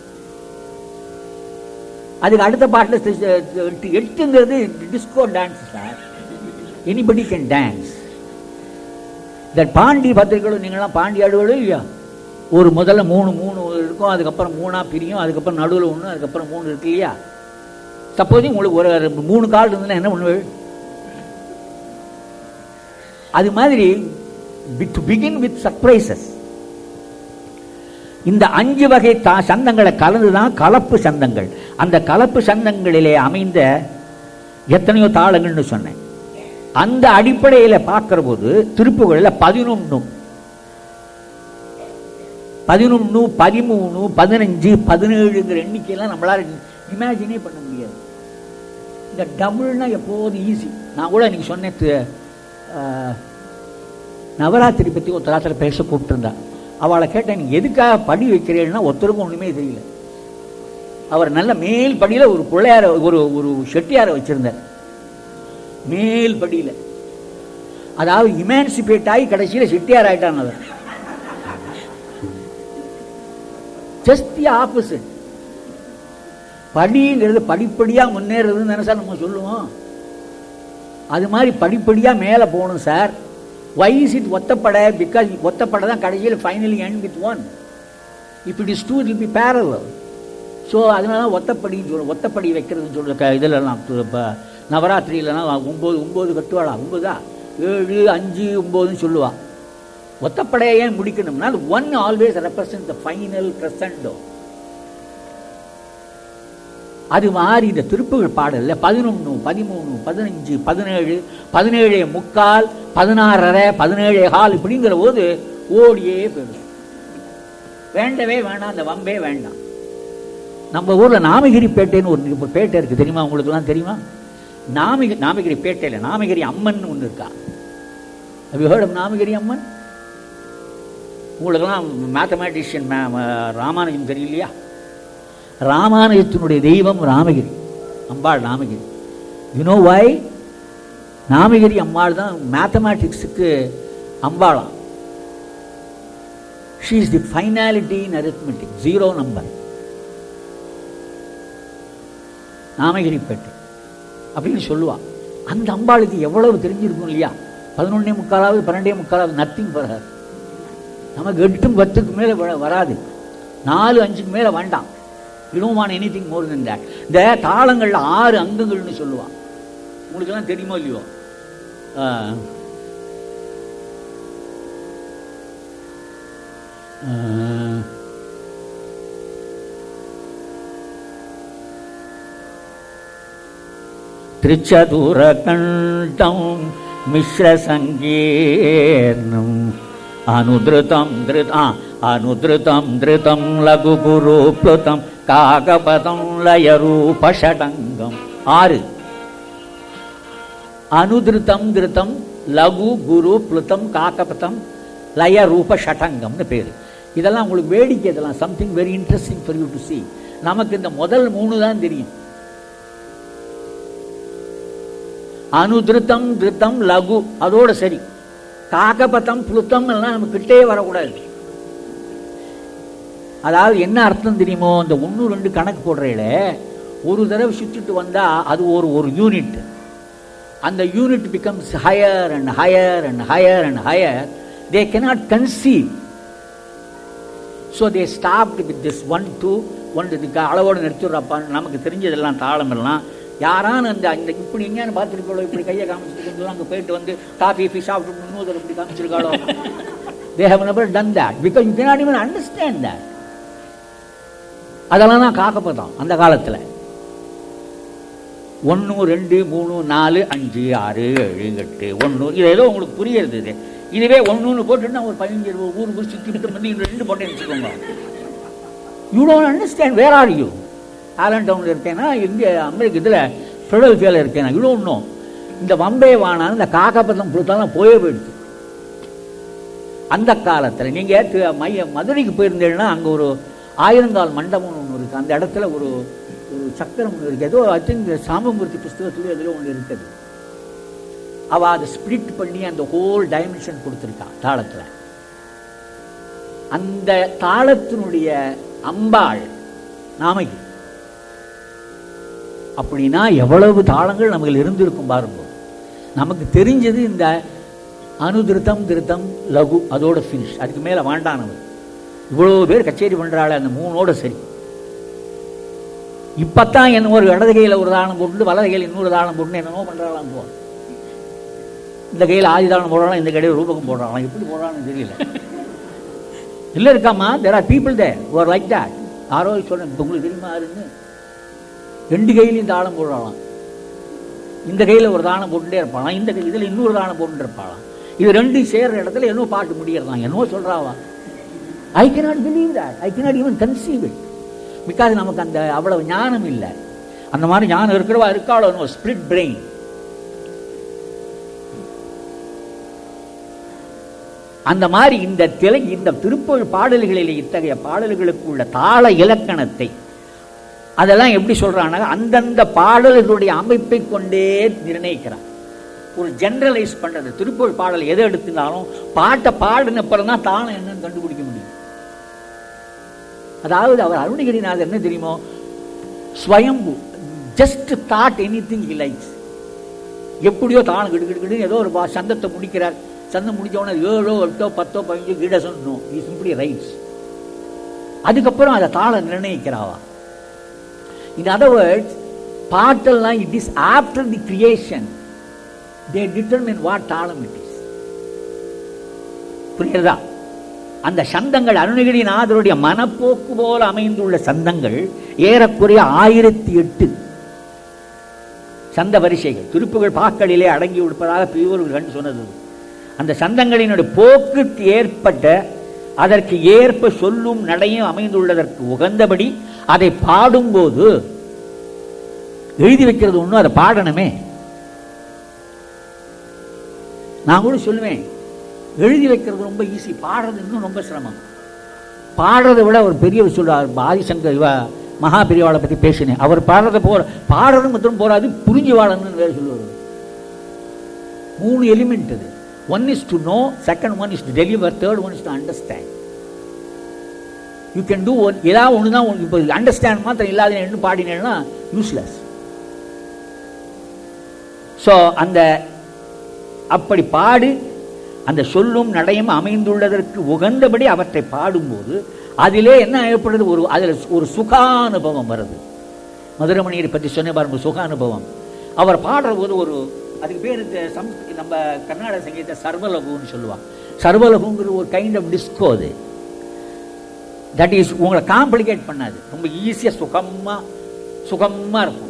அதுக்கு அடுத்த பாட்டில் எட்டு எட்டுங்கிறது disco dance sir anybody can dance that பாண்டி பத்திரிகைகளும் நீங்களாம் பாண்டி ஆடுகளும் இல்லையா ஒரு முதல்ல மூணு மூணு இருக்கும் அதுக்கப்புறம் மூணா பிரியும் அதுக்கப்புறம் நடுவில் ஒன்று அதுக்கப்புறம் மூணு இருக்கு இல்லையா சப்போஸ் உங்களுக்கு ஒரு மூணு கால் இருந்ததுன்னா என்ன பண்ணுவேன் அது மாதிரி டு பிகின் வித் சர்ப்ரைசஸ் இந்த அஞ்சு வகை தா சந்தங்களை கலந்துதான் கலப்பு சந்தங்கள் அந்த கலப்பு சந்தங்களிலே அமைந்த எத்தனையோ தாளங்கள்னு சொன்னேன் அந்த அடிப்படையில் பார்க்கிற போது திருப்புகளில் பதினொன்று பதினொன்று பதிமூணு பதினஞ்சு பதினேழுங்கிற எண்ணிக்கையெல்லாம் நம்மளால இமேஜினே பண்ண முடியாது இந்த டபுள்னா எப்போதும் ஈஸி நான் கூட இன்னைக்கு சொன்னேன் து- ஆஹ், நவராத்திரி பற்றி ஒரு ராத்திரி பேச கூப்பிட்டுருந்தா அவளை கேட்டேன் நீ எதுக்காக படி வைக்கிறேன்னா ஒருத்தருக்கும் ஒன்றுமே தெரியல அவர் நல்ல மேல் படியில் ஒரு பிள்ளையார ஒரு ஒரு செட்டியாரை வச்சிருந்தார் மேல் படியில் அதாவது இமான்சிபேட் ஆகி கடைசியில் செட்டியார் ஆயிட்டான் அவர் ஜஸ்ட் தி ஆப்போசிட் படிங்கிறது படிப்படியா முன்னேறதுன்னு தானே சார் நம்ம சொல்லுவோம் அது மாதிரி படிப்படியா மேலே போகணும் சார் வை இஸ் இட் ஒத்தப்படை பிகாஸ் ஒத்தப்படை தான் கடைசியில் finally end with one if it is two it be barrel so அதனால தான் ஒத்தப்படின்னு சொல்ல ஒத்தப்படி வைக்கிறதுன்னு சொல்ற க இதிலெல்லாம் இப்போ நவராத்திரியிலலாம் ஒம்பது ஒம்பது கட்டுவாளா ஒம்பதா ஏழு அஞ்சு ஒம்போதுன்னு சொல்லுவா ஒத்தப்படையை ஏன் முடிக்கணும்னா one always represent the final crescendo அது மாதிரி இந்த திருப்புகழ் பாடல்ல பதினொன்று பதிமூணு பதினஞ்சு பதினேழு பதினேழே முக்கால் பதினாறரை பதினேழே கால் இப்படிங்கிற போது ஓடியே போயிடும் வேண்டவே வேண்டாம் அந்த வம்பே வேண்டாம் நம்ம ஊர்ல நாமகிரி பேட்டைன்னு ஒரு இப்ப பேட்டை இருக்கு தெரியுமா உங்களுக்குலாம் தெரியுமா நாமகிரி நாமகிரி பேட்டையில நாமகிரி அம்மன் ஒன்று இருக்கா Have you heard of Namagiri அம்மன் உங்களுக்கெல்லாம் மேத்தமேட்டிஷியன் ராமானுஜம் தெரியலையா ராமானுஜத்தினுடைய தெய்வம் ராமகிரி அம்பாள் நாமகிரி யூனோ வை நாமகிரி அம்பாள் தான் மேத்தமேட்டிக்ஸுக்கு அம்பாளாம் she is the finality in arithmetic zero number Namagiripettai அப்படின்னு சொல்லுவா அந்த அம்பாளுக்கு எவ்வளவு தெரிஞ்சிருக்கும் இல்லையா பதினொன்னே முக்காலாவது பன்னெண்டே முக்காலாவது நத்திங் பரஹர் நமக்கு எட்டும் பத்துக்கு மேலே வ- வராது நாலு அஞ்சுக்கு மேலே வேண்டாம் you don't want anything more then that இந்த தாளங்கள்ல ஆறு அங்கங்கள்னு சொல்லுவான் உங்களுக்கெல்லாம் தெரியுமோ இல்லையோ ஆ. ஆ. त्रिचतुरकण्ठं मिश्रसङ्कीर्णम् अनुधृतं धृता अनुधृतं धृतं लघुगुरुप्लुतं काकपदं लयरूपषडङ्गम् ஆறு அனுதிருத்தம் திருத்தம் லகு குரு புளுத்தம் காக்கபதம் லய ரூப ஷடங்கம்னு பேர் இதெல்லாம் உங்களுக்கு வேடிக்கை இதெல்லாம் something very interesting for you to see நமக்கு இந்த முதல் மூணு தான் தெரியும் அனுதிருத்தம் திருத்தம் லகு அதோட சரி காகபதம் புளுத்தம் எல்லாம் நம்ம கிட்டே வரக்கூடாது அதாவது என்ன அர்த்தம் தெரியுமோ இந்த ஒன்று ரெண்டு கணக்கு போடுறீல ஒரு தடவை சுற்றிட்டு வந்தா அது ஒரு ஒரு யூனிட் அந்த unit becomes higher and higher and higher and higher they cannot conceive so they stopped with this one two one இதுக்கு அளவோடு நிறுத்திடுறப்பான்னு நமக்கு தெரிஞ்சதெல்லாம் தாளம் எல்லாம் யாரான அந்த அந்த இப்படி எங்கேயானு பார்த்துருக்காளோ இப்படி கையை காமிச்சிருக்கோம் அங்கே போயிட்டு வந்து காஃபி ஃபீ சாப்பிட்டு இன்னொரு இப்படி காமிச்சிருக்காளோ they have never done that because you cannot even understand that அதெல்லாம் தான் காக்கப்பதான் அந்த காலத்தில் ஒன்று ரெண்டு மூணு நாலு அஞ்சு ஆறு ஏழு எட்டு ஒன்று இது ஏதோ உங்களுக்கு புரியுறது இது இதுவே ஒன்றுன்னு போட்டுட்டு நான் ஒரு பதினஞ்சு இருபது ஊருக்கு சுற்றி விட்டு வந்து இன்னும் ரெண்டு போட்டேன்னு வச்சுக்கோங்க you don't understand where are you ஆலன் டவுனில் இருக்கேன்னா இங்கே அமெரிக்க இதில் ஃபிலடல்ஃபியாவில் இருக்கேன் யூ டோன்ட் நோ இந்த வம்பே வானாலும் இந்த காக்காப்பத்தம் கொடுத்தாலும் போயே போயிடுச்சு அந்த காலத்தில் நீங்கள் மைய மதுரைக்கு போயிருந்தீங்கன்னா அங்கே ஒரு ஆயிரங்கால் மண்டபம் ஒன்று இருக்குது அந்த இடத்துல ஒரு ஒரு சக்கரம் ஒன்று இருக்குது ஏதோ ஐ திங்க் சாமமூர்த்தி புஸ்தகத்துலேயும் அதில் ஒன்று இருக்குது அவள் அதை ஸ்பிளிட் பண்ணி அந்த ஹோல் டைமென்ஷன் கொடுத்துருக்கா தாளத்தில் அந்த தாளத்தினுடைய அம்பாள் நாமகி அப்படின்னா எவ்வளவு தாளங்கள் நமக்கு இருந்திருக்கும் பாருங்க நமக்கு தெரிஞ்சது இந்த அனுதிருத்தம் திருத்தம் லகு அதோட ஃபினிஷ் அதுக்கு மேலே வேண்டாம் நமக்கு இவ்வளோ பேர் கச்சேரி பண்ணுறாள் அந்த மூணோட சரி இப்பத்தான் என்ன ஒரு இடது கையில் ஒரு தாளம் போட்டு வலது கையில் இன்னொரு தாளம் போட்டு என்னமோ பண்ணுறாளாம் போ இந்த கையில் ஆதி தாளம் போடுறாலும் இந்த கையில் ரூபகம் போடுறாங்களாம் எப்படி போடுறான்னு தெரியல இல்லை இருக்காமா there are people there or like that யாரோ சொல்றேன் இப்போ உங்களுக்கு தெரியுமா யாருன்னு ரெண்டு கையிலையும் தாளம் போடுறாளாம் இந்த கையில் ஒரு தானம் போட்டுட்டே இருப்பாளாம் இந்த கை இதில் இன்னொரு தானம் போட்டுட்டு இருப்பாளாம் இது ரெண்டு சேர்ற இடத்துல என்னவோ பாட்டு முடியறதாம் என்னவோ சொல்றாவா I cannot believe that I cannot even conceive it because நமக்கு அந்த அவ்வளவு ஞானம் இல்லை அந்த மாதிரி ஞானம் இருக்கிறவா இருக்காளோ ஸ்பிளிட் பிரெயின் அந்த மாதிரி இந்த திரை இந்த திருப்பொழு பாடல்களில் இத்தகைய பாடல்களுக்கு உள்ள தாள இலக்கணத்தை அதெல்லாம் எப்படி சொல்றாங்க அந்தந்த பாடல்களுடைய அமைப்பை கொண்டே நிர்ணயிக்கிறான் ஒரு ஜெனரலைஸ் பண்றது திருப்பூர் பாடல் எதை எடுத்துனாலும் பாட்டை பாடின அப்புறம் தான் தாளம் என்னன்னு கண்டுபிடிக்க முடியும் அதாவது அவர் அருணகிரிநாதர் என்ன தெரியுமோ ஸ்வயம்பு just thought anything he likes எப்படியோ தாளம் கிடு கிடு கிடு ஏதோ ஒரு பா- சந்தத்தை முடிக்கிறார் சந்தம் முடிச்ச உடனே ஏழோ எட்டோ பத்தோ பதினஞ்சு கீட சொல்லணும் இது சிம்பிளி ரைட்ஸ் அதுக்கப்புறம் அதை தாளம் நிர்ணயிக்கிறாவா இன் அதர் வேர்ட்ஸ் பாட்டெல்லாம் it is after the creation they determine what தாளம் இட் இஸ் புரியுறதா அந்த சந்தங்கள் அருணகிரிநாதருடைய மனப்போக்கு போல அமைந்துள்ள சந்தங்கள் ஏறக்குறைய ஆயிரத்தி எட்டு சந்த வரிசைகள் திருப்புகள் பாக்களிலே அடங்கி இருப்பதாக பியூர் கண்டு சொன்னது அந்த சந்தங்களினுடைய போக்குக்கு ஏற்பட்ட அதற்கு ஏற்ப சொல்லும் நடையும் அமைந்துள்ளதற்கு உகந்தபடி அதை பாடும்போது எழுதி வைக்கிறது ஒன்றும் அதை பாடணுமே நான் கூட சொல்லுவேன் எழுதி வைக்கிறது ரொம்ப ஈஸி பாடுறது இன்னும் ரொம்ப சிரமம் பாடுறதை விட ஒரு பெரியவர் சொல்றார் ஆதிசங்கர் இவ மகா பெரியவாளை பத்தி பேசினேன் அவர் பாடுறத போற பாடுறது மட்டும் போறாது புரிஞ்சு வாழணும்னு வேற சொல்லுவார் மூணு எலிமெண்ட் இது one is to know second one is to deliver third one is to understand you can do one ஏதாவது ஒன்று தான் இப்போ அண்டர்ஸ்டாண்ட் மாத்திரம் இல்லாத என்ன பாடினேன்னா யூஸ்லெஸ் ஸோ அந்த அப்படி பாடு அந்த சொல்லும் நடையும் அமைந்துள்ளதற்கு உகந்தபடி அவற்றை பாடும்போது அதிலே என்ன ஏற்படுது ஒரு அதில் ஒரு சுகானுபவம் வருது மதுரமணியரை பற்றி சொன்ன பாருங்க சுகானுபவம் அவர் பாடுற போது ஒரு அதுக்கு பேர் இந்த சம் நம்ம கர்நாடக சங்கீத சர்வலகுன்னு சொல்லுவாங்க சர்வலகுங்கிற ஒரு கைண்ட் ஆஃப் டிஸ்கோ அது தட் இஸ் உங்களை காம்ப்ளிகேட் பண்ணாது ரொம்ப ஈஸியாக சுகமாக சுகமாக இருக்கும்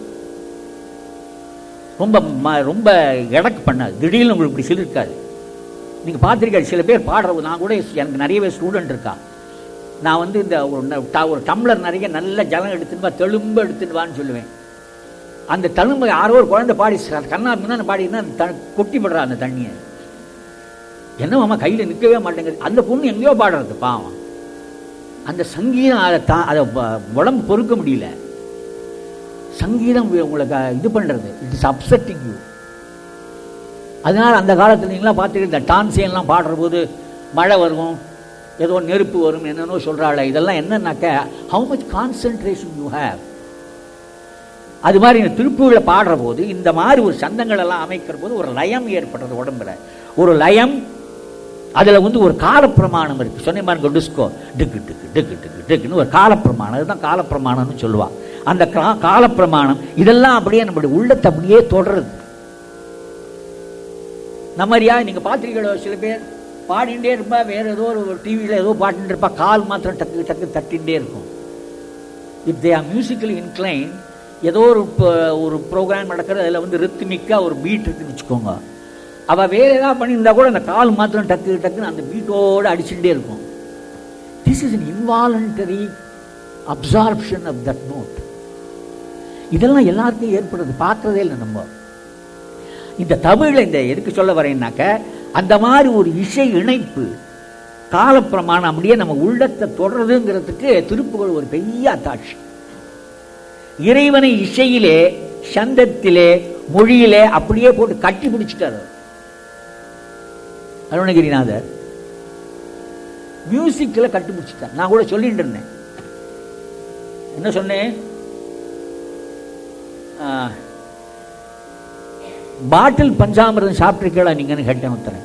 ரொம்ப ம- ரொம்ப எடக்கு பண்ணாது திடீர்னு உங்களுக்கு இப்படி சிலிர்க்காது நீங்கள் பார்த்துருக்காரு சில பேர் பாடுறது நான் கூட எனக்கு நிறையவே ஸ்டூடெண்ட் இருக்கா நான் வந்து இந்த ஒரு ந- ட- ஒரு டம்ளர் நிறைய நல்ல ஜலம் எடுத்துன்னு வா தெளும்பு எடுத்துன்னு வான்னு சொல்லுவேன் அந்த தழும்பு யாரோ ஒரு குழந்தை பாடி ச- கண்ணா பின்னா பாடினா அந்த த- கொட்டி படுறா அந்த தண்ணியை என்ன மாமா கையில் நிற்கவே மாட்டேங்குது அந்த பொண்ணு எங்கேயோ பாடுறது பாவம் அந்த சங்கீதம் அதை தா அதை வ- உடம்பு பொறுக்க முடியல சங்கீதம் உங்களுக்கு இது பண்ணுறது இட் இஸ் அப்செட்டிங் யூ அதனால அந்த காலத்தில் நீங்களாம் பார்த்துட்டு இந்த டான்சியன்லாம் பாடுற போது மழை வரும் ஏதோ நெருப்பு வரும் என்னென்னோ சொல்கிறாள் இதெல்லாம் என்னன்னாக்க how much concentration you have அது மாதிரி இந்த திருப்பூரில் பாடுற போது இந்த மாதிரி ஒரு சந்தங்கள் எல்லாம் அமைக்கிற போது ஒரு லயம் ஏற்படுறது உடம்புல ஒரு லயம் அதில் வந்து ஒரு காலப்பிரமாணம் இருக்கு சொன்ன மாதிரி டிஸ்கோ டிக்கு டிக்கு டிக்கு டிக்கு டிக்குன்னு ஒரு காலப்பிரமாணம் அதுதான் காலப்பிரமாணம்னு சொல்லுவா அந்த கா- காலப்பிரமாணம் இதெல்லாம் அப்படியே நம்மளுடைய உள்ளத்தை அப்படியே தொடருது நம்ம மாதிரியா நீங்க பார்த்திருக்கீங்களோ சில பேர் பாடிண்டே இருப்பா வேற ஏதோ ஒரு டிவியில் ஏதோ பாடிட்டு இருப்பா கால் மாத்திரம் டக்கு டக்கு தட்டிகிட்டே இருக்கும் if they are musically incline ஏதோ ஒரு ப- ஒரு ப்ரோக்ராம் நடக்கிறது அதில் வந்து ரித்மிக்காக ஒரு பீட் இருக்குன்னு வச்சுக்கோங்க அவள் வேற ஏதாவது பண்ணியிருந்தா கூட அந்த கால் மாத்திரம் டக்கு டக்குன்னு அந்த பீட்டோடு அடிச்சுட்டே இருக்கும் this is an involuntary absorption of that note இதெல்லாம் எல்லாருக்கும் ஏற்படுது பார்க்கறதே இல்லை நம்ம இந்த தமிழ்ல இந்த எதுக்கு சொல்ல வரேன்னாக்க அந்த மாதிரி ஒரு இசை இணைப்பு காலப்பிரமாணம் அப்படியே நம்ம உள்ளத்தை தொடருதுங்கிறதுக்கு திருப்புகழ் ஒரு பெரிய அத்தாட்சி இறைவனை இசையிலே சந்தத்திலே மொழியிலே அப்படியே போட்டு கட்டி பிடிச்சிட்டாரு அருணகிரிநாதர் மியூசிக்கில் கட்டி பிடிச்சிட்டார் நான் கூட சொல்லிட்டு இருந்தேன் என்ன சொன்னேன் ஆ, பாட்டில் பஞ்சாமிரதம் சாப்பிட்ருக்கீங்களா நீங்கன்னு கேட்டேன் ஒருத்தரேன்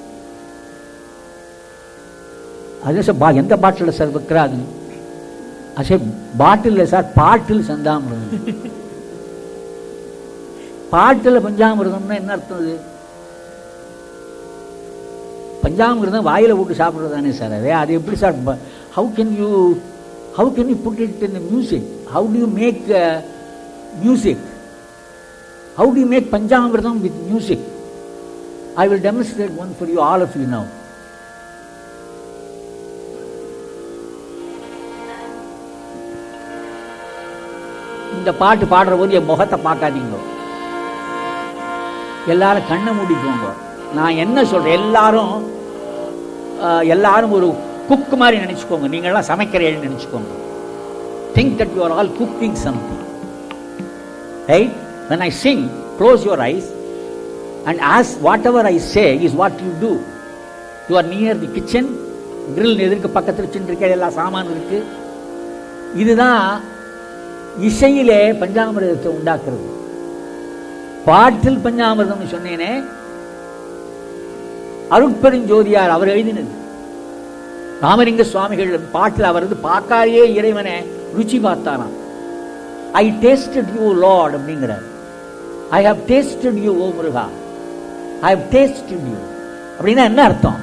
அது சார் பா எந்த பாட்டில் சார் விற்கிறாங்க அசே பாட்டில் சார் பாட்டில் சந்தாமிரதம் பாட்டில் பஞ்சாமிரதம்னா என்ன அர்த்தம் அது பஞ்சாமிரதம் வாயில போட்டு சாப்பிட்றது தானே சார் அது அது எப்படி sir how can you how can you put it in music how do you make music how do you make panchamirtham with music I will demonstrate one for you all of you now இந்த பாட்டு பாடுற போது என் முகத்தை பார்க்காதீங்க எல்லாரும் கண்ணை மூடிக்கோங்க நான் என்ன சொல்றேன் எல்லாரும் ஆஹ், எல்லாரும் ஒரு குக் மாதிரி நினைச்சுக்கோங்க நீங்கள்லாம் சமைக்கிறீங்கன்னு நினைச்சுக்கோங்க think that you are all cooking something right when i sing close your eyes and as whatever i say is what you do you are near the kitchen grill எதிர்க்கு பக்கத்தில் வச்சுருக்க எல்லா சாமான் இருக்கு இதுதான் இசையிலே பஞ்சாமிரதத்தை உண்டாக்குறது பாட்டில் பஞ்சாமிரதம்னு சொன்னேனே அருட்பெருஞ்சோதியார் அவர் எழுதினது ராமலிங்க சுவாமிகள் பாட்டில் அவர் வந்து பார்க்காயே இறைவனை ருச்சி பார்த்தாராம் ஐ டேஸ்டட் யூ லார்ட் அப்படிங்கிறார் I have tasted you O Muruga I have tasted you அப்படின்னா என்ன அர்த்தம்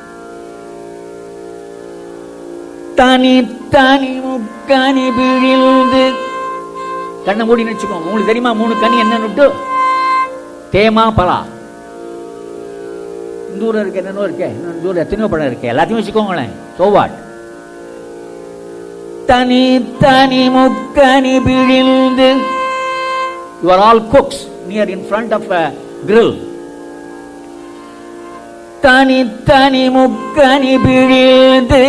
தனி தனி முக்கனி பிழிந்து கண்ணை மூடி வச்சுக்கோங்க உங்களுக்கு தெரியுமா மூணு கனி என்னன்னு தேமா பலா இந்த ஊர்ல இருக்கு என்னென்னோ இருக்கே இந்த ஊர்ல எத்தனையோ பழம் இருக்கே எல்லாத்தையும் வச்சுக்கோங்களேன் சோவாட் தனி தனி முக்கனி பிழிந்து you are all cooks near in front of a grill தனி தனி முக்கனி பிழிந்து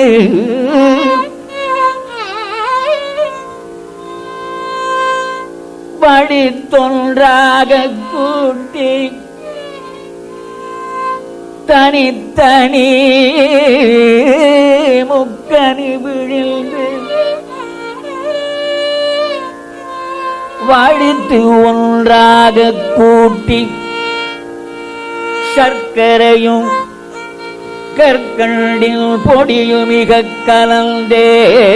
வழி தொன்றாக கூட்டி தனித்தனி முக்கனி விழிந்து வழித்து ஒன்றாக கூட்டி சர்க்கரையும் கற்கண்டில் பொடியும் மிக கலந்தே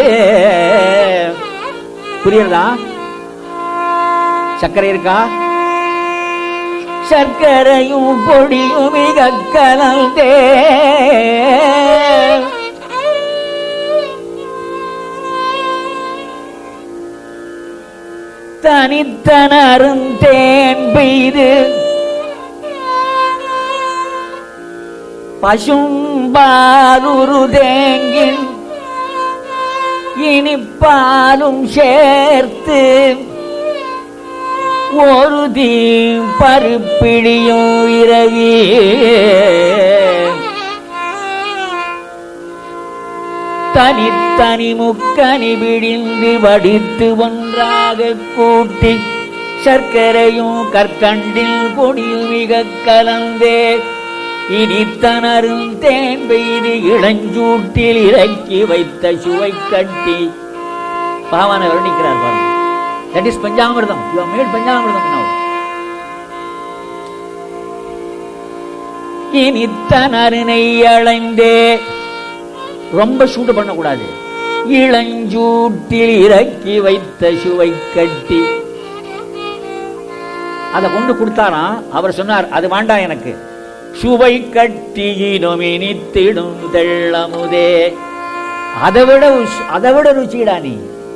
புரியுறதா சர்க்கரை இருக்கா சர்க்கரையும் பொடியும் மிக கலந்தே தனித்தனரும் தேன் பெய்து பசும்பாலுரு தேங்கின் இனிப்பாலும் சேர்த்து ஒரு தீ பருப்பிடியும் இரவி தனித்தனி முக்கனி விடிந்து வடித்து ஒன்றாக கூட்டி சர்க்கரையும் கற்கண்டில் பொடியும் மிக கலந்தே இனித்தனரும் தேன் பெய்து இளஞ்சூட்டில் இறக்கி வைத்த சுவை கட்டி பாவன வர்ணிக்கிறார் பாருங்க that is panchamirtham you made panchamirtham now இனித்தனரினை அழைந்தே ரொம்ப சூடு பண்ணக்கூடாது இளஞ்சூட்டில் இறக்கி வைத்த சுவை கட்டி அதை கொண்டு கொடுத்தாராம் அவர் சொன்னார் அது வேண்டாம் எனக்கு சுவை கட்டி இனித்திடும் தெள்ளமுதே அதை விட உஸ்- அதை விட ருச்சிடா நீ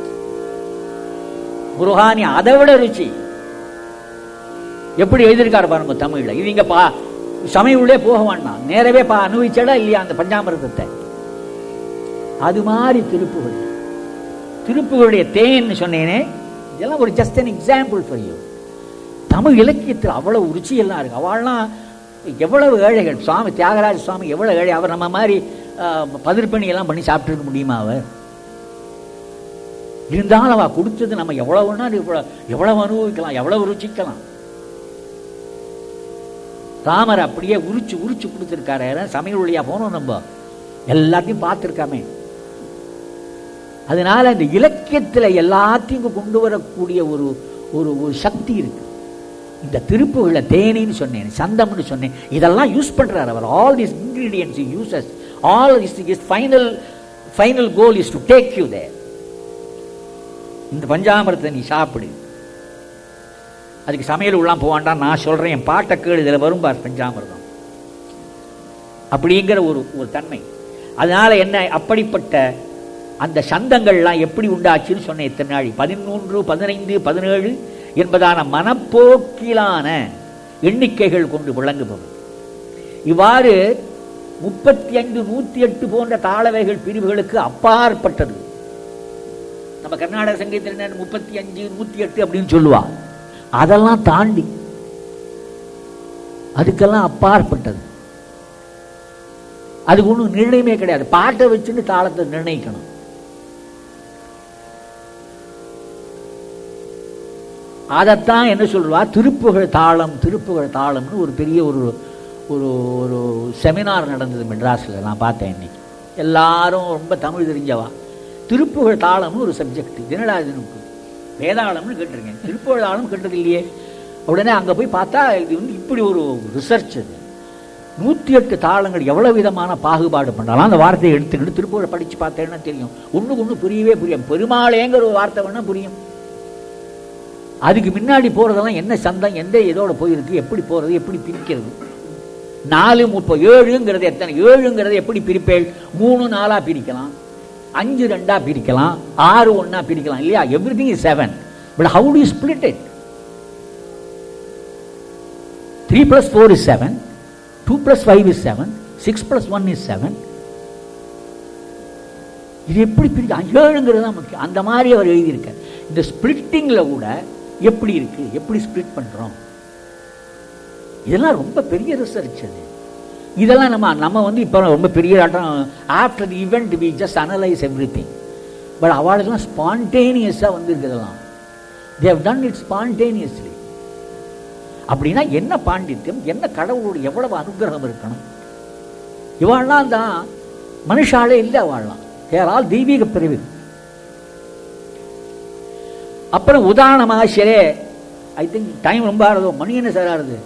முருகானி அதை விட ருச்சி எப்படி எழுதியிருக்காரு பாருங்க தமிழ்ல இது இங்க பா சமயுள்ளே போக வேண்டாம் நேரவே பா அனுபவிச்சடா இல்லையா அந்த பஞ்சாமிரதத்தை அது மாதிரி திருப்புகள் திருப்புகளுடைய தேன்னு சொன்னேனே இதெல்லாம் ஒரு just an example for you Tamil இலக்கியத்தில் அவ்வளவு ருச்சி எல்லாம் இருக்கு அவள்லாம் எவ்வளவு ஏழைகள் சுவாமி தியாகராஜ சுவாமி எவ்வளவு ஏழை அவர் நம்ம மாதிரி ஆஹ், பதிர்ப்பணி எல்லாம் பண்ணி சாப்பிட்டுருக்க முடியுமா அவர் இருந்தாலும் அவ கொடுத்தது நம்ம எவ்வளவு வேணாலும் எவ்வளவு எவ்வளவு அனுபவிக்கலாம் எவ்வளவு ருச்சிக்கலாம் ராமர் அப்படியே உரிச்சு உரிச்சு கொடுத்துருக்காரு சமையல் வழியா போனோம் நம்ம எல்லாத்தையும் பார்த்துருக்காமே அதனால இந்த இலக்கியத்துல எல்லாத்தையும் இங்க கொண்டு வரக்கூடிய ஒரு ஒரு ஒரு சக்தி இருக்கு இந்த திருப்புகளை தேனின்னு சொன்னேன் சந்தம்னு சொன்னேன் இதெல்லாம் யூஸ் பண்றாரு அவர் all this ingredients uses all is is final final goal is to take you there இந்த பஞ்சாமிரத்தை நீ சாப்பிடு அதுக்கு சமையல் உள்ளாம் போவான்டான் நான் சொல்றேன் என் பாட்டை கேளு இதில் வரும் பார் பஞ்சாமிர்தம் அப்படிங்கிற ஒரு ஒரு தன்மை அதனால என்ன அப்படிப்பட்ட அந்த சந்தங்கள்லாம் எப்படி உண்டாச்சுன்னு சொன்னேன் இத்தனை நாள் பதிமூன்று பதினைந்து பதினேழு என்பதான மனப்போக்கிலான எண்ணிக்கைகள் கொண்டு விளங்குபவை இவ்வாறு முப்பத்தி ஐந்து நூத்தி எட்டு போன்ற தாளவைகள் பிரிவுகளுக்கு அப்பாற்பட்டது நம்ம கர்நாடக சங்கீதத்தில் என்ன முப்பத்தி அஞ்சு நூத்தி எட்டு அப்படின்னு சொல்லுவா அதெல்லாம் தாண்டி அதுக்கெல்லாம் அப்பாற்பட்டது அதுக்கு ஒன்றும் நிர்ணயமே கிடையாது பாட்டை வச்சுன்னு தாளத்தை நிர்ணயிக்கணும் அதைத்தான் என்ன சொல்லுவா திருப்புகழ் தாளம் திருப்புகழ் தாளம்னு ஒரு பெரிய ஒரு ஒரு ஒரு செமினார் நடந்தது மெட்ராஸில் நான் பார்த்தேன் இன்னைக்கு எல்லாரும் ரொம்ப தமிழ் தெரிஞ்சவா திருப்புகழ் தாளம்னு ஒரு சப்ஜெக்ட் தினராஜனுக்கு வேதாளம்னு கேட்டிருக்கேன் திருப்புகழ் தாளம் கேட்டது இல்லையே உடனே அங்கே போய் பார்த்தா இது வந்து இப்படி ஒரு ரிசர்ச் அது நூற்றி எட்டு தாளங்கள் எவ்வளவு விதமான பாகுபாடு பண்ணாலும் அந்த வார்த்தையை எடுத்துக்கிட்டு திருப்புகழை படித்து பார்த்தேன்னா தெரியும் ஒன்றுக்கு ஒன்று புரியவே புரியும் பெருமாளேங்கிற ஒரு வார்த்தை வேணா புரியும் அதுக்கு முன்னாடி போறதெல்லாம் என்ன சந்தம் எந்த இதோட போயிருக்கு எப்படி போறது எப்படி பிரிக்கிறது நாலு முப்பது ஏழுங்கிறது எத்தனை ஏழுங்கிறது எப்படி பிரிப்பேள் மூணு நாலா பிரிக்கலாம் அஞ்சு ரெண்டா பிரிக்கலாம் ஆறு ஒண்ணா பிரிக்கலாம் இல்லையா everything is seven but how to split it three plus four is seven two plus five is seven six plus one is seven இது எப்படி பிரிக்க ஏழுங்கிறது தான் முக்கியம் அந்த மாதிரி அவர் எழுதியிருக்கார் இந்த ஸ்பிளிட்டிங்ல கூட எப்படி இருக்கு எப்படி ஸ்பிளிட் பண்றோம் இதெல்லாம் ரொம்ப பெரிய ரிசர்ச் அது இதெல்லாம் நம்ம நம்ம வந்து இப்போ ரொம்ப பெரிய ஆட்டம் after the event we just analyse everything but அவளுக்கெல்லாம் ஸ்பான்டேனியஸாக வந்திருக்கு இதெல்லாம் தேவ் டன் இட் ஸ்பான்டேனியஸ்லி அப்படின்னா என்ன பாண்டித்யம் என்ன கடவுளோட எவ்வளவு அனுகிரகம் இருக்கணும் இவாள்லாம் தான் மனுஷாலே இல்லை அவள்லாம் தேரால் தெய்வீக பிரிவு அப்புறம் உதாரணமாக சரி ஐ திங்க் டைம் ரொம்ப ஆறுதோ மணி என்ன சார் ஆறுது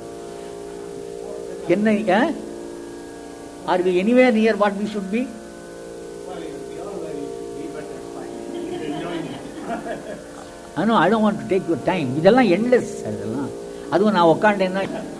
என்ன are we anyway near what we should be I know I don't want to take your time இதெல்லாம் எண்ட்லெஸ் இதெல்லாம் அதுவும் நான் உட்காண்டேன்னா